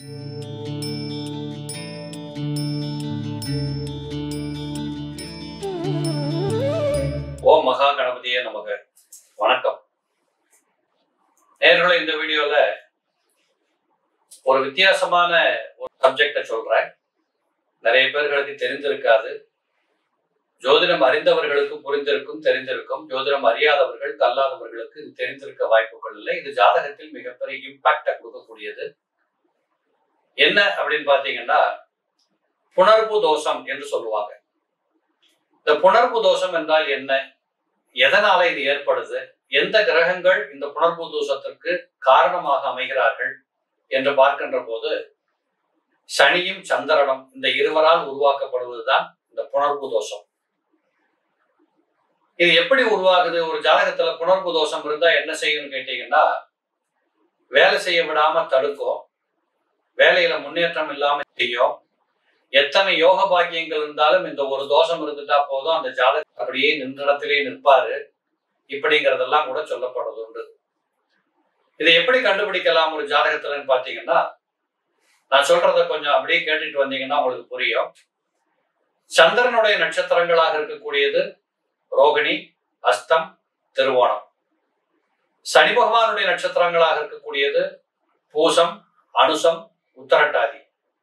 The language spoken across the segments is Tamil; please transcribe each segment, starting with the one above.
ஓம் மகா கணபதியே நமக்கு வணக்கம் நேர்களை இந்த வீடியோல ஒரு வித்தியாசமான ஒரு சப்ஜெக்ட சொல்றேன் நிறைய பேர்களுக்கு தெரிந்திருக்காது ஜோதிடம் அறிந்தவர்களுக்கு புரிந்திருக்கும் தெரிந்திருக்கும் ஜோதிடம் அறியாதவர்கள் கல்லாதவர்களுக்கு இது தெரிந்திருக்க வாய்ப்புகள் இல்லை இது ஜாதகத்தில் மிகப்பெரிய இம்பாக்ட கொடுக்கக்கூடியது என்ன அப்படின்னு பாத்தீங்கன்னா புணர்வு தோஷம் என்று சொல்லுவாங்க இந்த புணர்வு தோஷம் என்றால் என்ன எதனால இது ஏற்படுது எந்த கிரகங்கள் இந்த புணர்வு தோஷத்திற்கு காரணமாக அமைகிறார்கள் என்று பார்க்கின்ற போது சனியும் சந்திரனும் இந்த இருவரால் உருவாக்கப்படுவதுதான் இந்த புணர்வு தோஷம் இது எப்படி உருவாகுது ஒரு ஜாதகத்துல புணர்வு தோஷம் இருந்தா என்ன செய்யும்னு கேட்டீங்கன்னா வேலை செய்ய விடாம தடுக்கும் வேலையில முன்னேற்றம் இல்லாம செய்யும் எத்தனை யோக பாக்கியங்கள் இருந்தாலும் இந்த ஒரு தோஷம் இருந்துட்டா போதும் அந்த ஜாதகம் அப்படியே நின்ற இடத்திலே நிற்பாரு இப்படிங்கிறதெல்லாம் கூட சொல்லப்படுறது உண்டு இதை எப்படி கண்டுபிடிக்கலாம் ஒரு ஜாதகத்துலன்னு பாத்தீங்கன்னா நான் சொல்றத கொஞ்சம் அப்படியே கேட்டுட்டு வந்தீங்கன்னா உங்களுக்கு புரியும் சந்திரனுடைய நட்சத்திரங்களாக இருக்கக்கூடியது ரோகிணி அஸ்தம் திருவோணம் சனி பகவானுடைய நட்சத்திரங்களாக இருக்கக்கூடியது பூசம் அனுசம் உத்தரட்டாதி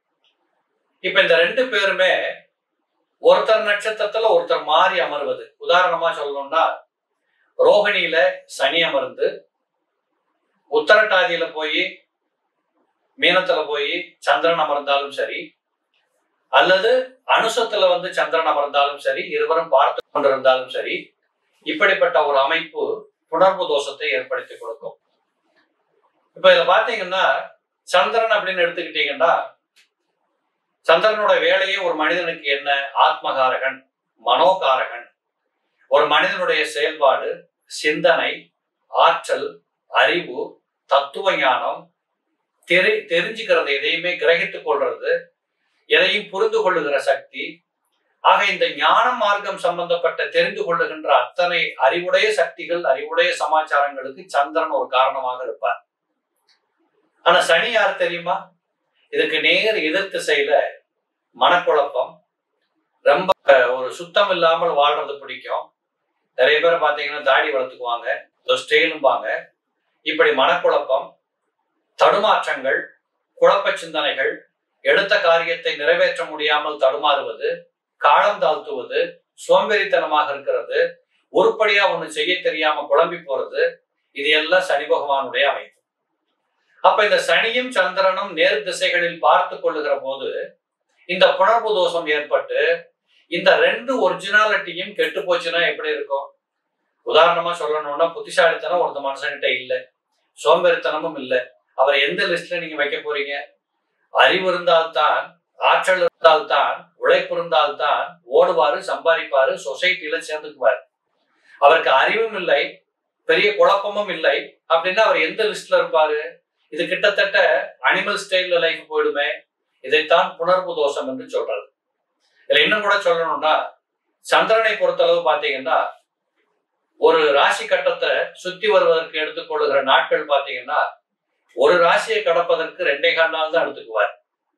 இப்ப இந்த ரெண்டு பேருமே ஒருத்தர் நட்சத்திரத்துல ஒருத்தர் மாறி அமர்வது உதாரணமா சொல்லணும்னா ரோகிணியில சனி அமர்ந்து உத்தரட்டாதியில போய் மீனத்துல போய் சந்திரன் அமர்ந்தாலும் சரி அல்லது அனுசத்துல வந்து சந்திரன் அமர்ந்தாலும் சரி இருவரும் பார்த்து கொண்டிருந்தாலும் சரி இப்படிப்பட்ட ஒரு அமைப்பு புணர்வு தோஷத்தை ஏற்படுத்தி கொடுக்கும் இப்ப இதுல பாத்தீங்கன்னா சந்திரன் அப்படின்னு எடுத்துக்கிட்டீங்கன்னா சந்திரனோட வேலையே ஒரு மனிதனுக்கு என்ன ஆத்மகாரகன் மனோகாரகன் ஒரு மனிதனுடைய செயல்பாடு சிந்தனை ஆற்றல் அறிவு தத்துவ ஞானம் தெரி தெரிஞ்சுக்கிறது எதையுமே கிரகித்துக் கொள்றது எதையும் புரிந்து கொள்ளுகிற சக்தி ஆக இந்த ஞான மார்க்கம் சம்பந்தப்பட்ட தெரிந்து கொள்ளுகின்ற அத்தனை அறிவுடைய சக்திகள் அறிவுடைய சமாச்சாரங்களுக்கு சந்திரன் ஒரு காரணமாக இருப்பார் ஆனா சனி யார் தெரியுமா இதுக்கு நேர் எதிர் திசையில மனக்குழப்பம் ரொம்ப ஒரு சுத்தம் இல்லாமல் வாழ்றது பிடிக்கும் நிறைய பேர் பாத்தீங்கன்னா தாடி வளர்த்துக்குவாங்க ஸ்டைலும்பாங்க இப்படி மனக்குழப்பம் தடுமாற்றங்கள் குழப்ப சிந்தனைகள் எடுத்த காரியத்தை நிறைவேற்ற முடியாமல் தடுமாறுவது காலம் தாழ்த்துவது சோம்பேறித்தனமாக இருக்கிறது உருப்படியா ஒண்ணு செய்ய தெரியாம குழம்பி போறது இது எல்லாம் சனி பகவானுடைய அமைப்பு அப்ப இந்த சனியும் சந்திரனும் நேர் திசைகளில் பார்த்து கொள்ளுகிற போது இந்த புணர்வு தோஷம் ஏற்பட்டு இந்த ரெண்டு ஒரிஜினாலிட்டியும் கெட்டு போச்சுன்னா எப்படி இருக்கும் உதாரணமா சொல்லணும்னா புத்திசாலித்தனம் ஒருத்த மனுஷன்கிட்ட இல்லை சோம்பேறித்தனமும் இல்லை அவர் எந்த லிஸ்ட்ல நீங்க வைக்க போறீங்க அறிவு இருந்தால்தான் ஆற்றல் இருந்தால்தான் உழைப்பு இருந்தால்தான் ஓடுவாரு சம்பாதிப்பாரு சொசைட்டில சேர்ந்துக்குவார் அவருக்கு அறிவும் இல்லை பெரிய குழப்பமும் இல்லை அப்படின்னா அவர் எந்த லிஸ்ட்ல இருப்பாரு இது கிட்டத்தட்ட அனிமல் ஸ்டைல்ல லைஃப் போயிடுமே இதைத்தான் புணர்வு தோஷம் என்று சொல்றது இதுல இன்னும் கூட சொல்லணும்னா சந்திரனை பொறுத்தளவு பாத்தீங்கன்னா ஒரு ராசி கட்டத்தை சுத்தி வருவதற்கு எடுத்துக்கொள்ளுகிற நாட்கள் பாத்தீங்கன்னா ஒரு ராசியை கடப்பதற்கு ரெண்டே கால் நாள் தான் எடுத்துக்குவார்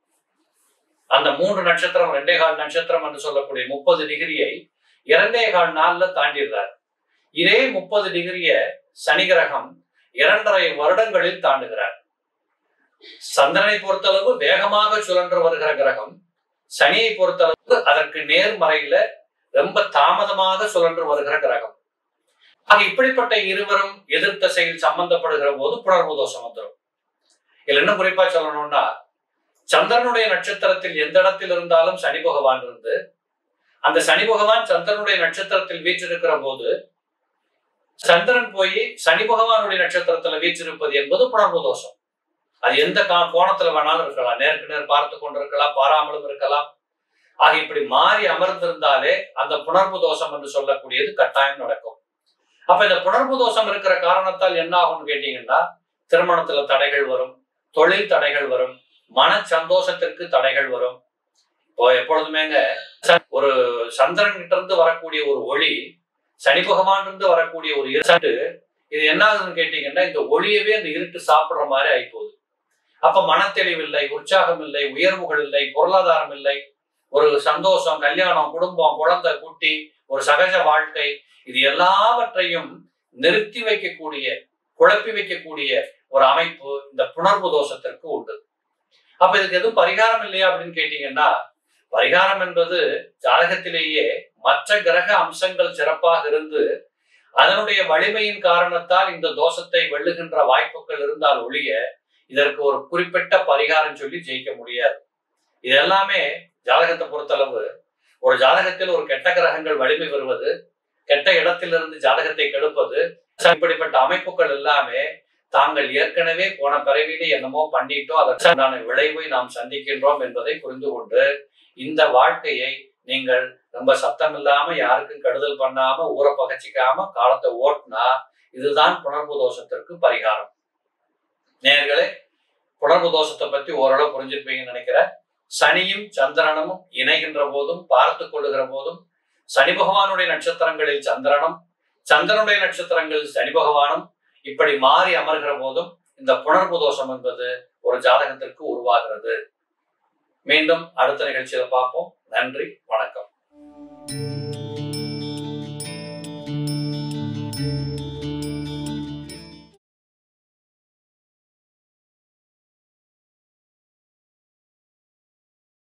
அந்த மூன்று நட்சத்திரம் ரெண்டே கால் நட்சத்திரம் என்று சொல்லக்கூடிய முப்பது டிகிரியை இரண்டே கால் நாள்ல தாண்டிடுறார் இதே முப்பது டிகிரிய சனி கிரகம் இரண்டரை வருடங்களில் தாண்டுகிறார் சந்திரனை பொறுத்தளவு வேகமாக சுழன்று வருகிற கிரகம் சனியை பொறுத்தளவு அதற்கு நேர்மறையில ரொம்ப தாமதமாக சுழன்று வருகிற கிரகம் ஆக இப்படிப்பட்ட இருவரும் எதிர்த்த செயல் சம்பந்தப்படுகிற போது புணர்வு தோஷம் வந்துடும் இதுல என்ன குறிப்பா சொல்லணும்னா சந்திரனுடைய நட்சத்திரத்தில் எந்த இடத்தில் இருந்தாலும் சனி பகவான் இருந்து அந்த சனி பகவான் சந்திரனுடைய நட்சத்திரத்தில் வீற்றிருக்கிற போது சந்திரன் போய் சனி பகவானுடைய நட்சத்திரத்துல வீற்றிருப்பது என்பது புணர்வு தோஷம் அது எந்த கா கோணத்துல வேணாலும் இருக்கலாம் நேருக்கு நேர் பார்த்து கொண்டிருக்கலாம் பாராமலும் இருக்கலாம் ஆக இப்படி மாறி அமர்ந்திருந்தாலே அந்த புணர்வு தோஷம் என்று சொல்லக்கூடியது கட்டாயம் நடக்கும் அப்ப இந்த புணர்வு தோஷம் இருக்கிற காரணத்தால் என்ன ஆகும்னு கேட்டீங்கன்னா திருமணத்துல தடைகள் வரும் தொழில் தடைகள் வரும் மன சந்தோஷத்திற்கு தடைகள் வரும் இப்போ எப்பொழுதுமேங்க ஒரு சந்திரன் கிட்ட இருந்து வரக்கூடிய ஒரு ஒளி சனி பகவான் இருந்து வரக்கூடிய ஒரு இருட்டு இது என்ன ஆகுதுன்னு கேட்டீங்கன்னா இந்த ஒளியவே அந்த இருட்டு சாப்பிடுற மாதிரி ஆயிப்போகுது அப்ப மனத்தெளிவு இல்லை உற்சாகம் இல்லை உயர்வுகள் இல்லை பொருளாதாரம் இல்லை ஒரு சந்தோஷம் கல்யாணம் குடும்பம் குழந்தை குட்டி ஒரு சகஜ வாழ்க்கை இது எல்லாவற்றையும் நிறுத்தி வைக்கக்கூடிய குழப்பி வைக்கக்கூடிய ஒரு அமைப்பு இந்த புணர்வு தோஷத்திற்கு உண்டு அப்ப இதுக்கு எதுவும் பரிகாரம் இல்லையா அப்படின்னு கேட்டீங்கன்னா பரிகாரம் என்பது ஜாதகத்திலேயே மற்ற கிரக அம்சங்கள் சிறப்பாக இருந்து அதனுடைய வலிமையின் காரணத்தால் இந்த தோஷத்தை வெல்லுகின்ற வாய்ப்புகள் இருந்தால் ஒழிய இதற்கு ஒரு குறிப்பிட்ட பரிகாரம் சொல்லி ஜெயிக்க முடியாது இது எல்லாமே ஜாதகத்தை பொறுத்தளவு ஒரு ஜாதகத்தில் ஒரு கெட்ட கிரகங்கள் வலிமை பெறுவது கெட்ட இடத்திலிருந்து ஜாதகத்தை கெடுப்பது இப்படிப்பட்ட அமைப்புகள் எல்லாமே தாங்கள் ஏற்கனவே போன பிறவிலே என்னமோ பண்ணிட்டோம் அதற்கான விளைவை நாம் சந்திக்கின்றோம் என்பதை புரிந்து கொண்டு இந்த வாழ்க்கையை நீங்கள் ரொம்ப சத்தம் இல்லாம யாருக்கும் கெடுதல் பண்ணாம ஊரை பகச்சிக்காம காலத்தை ஓட்டினா இதுதான் புணர்வு தோஷத்திற்கு பரிகாரம் நேர்களே புணர்வு தோஷத்தை பத்தி ஓரளவு புரிஞ்சிருப்பீங்கன்னு நினைக்கிறேன் சனியும் சந்திரனும் இணைகின்ற போதும் பார்த்து கொள்ளுகிற போதும் சனி பகவானுடைய நட்சத்திரங்களில் சந்திரனும் சந்திரனுடைய நட்சத்திரங்களில் சனி பகவானும் இப்படி மாறி அமர்கிற போதும் இந்த புணர்வு தோஷம் என்பது ஒரு ஜாதகத்திற்கு உருவாகிறது மீண்டும் அடுத்த நிகழ்ச்சியில பார்ப்போம் நன்றி வணக்கம்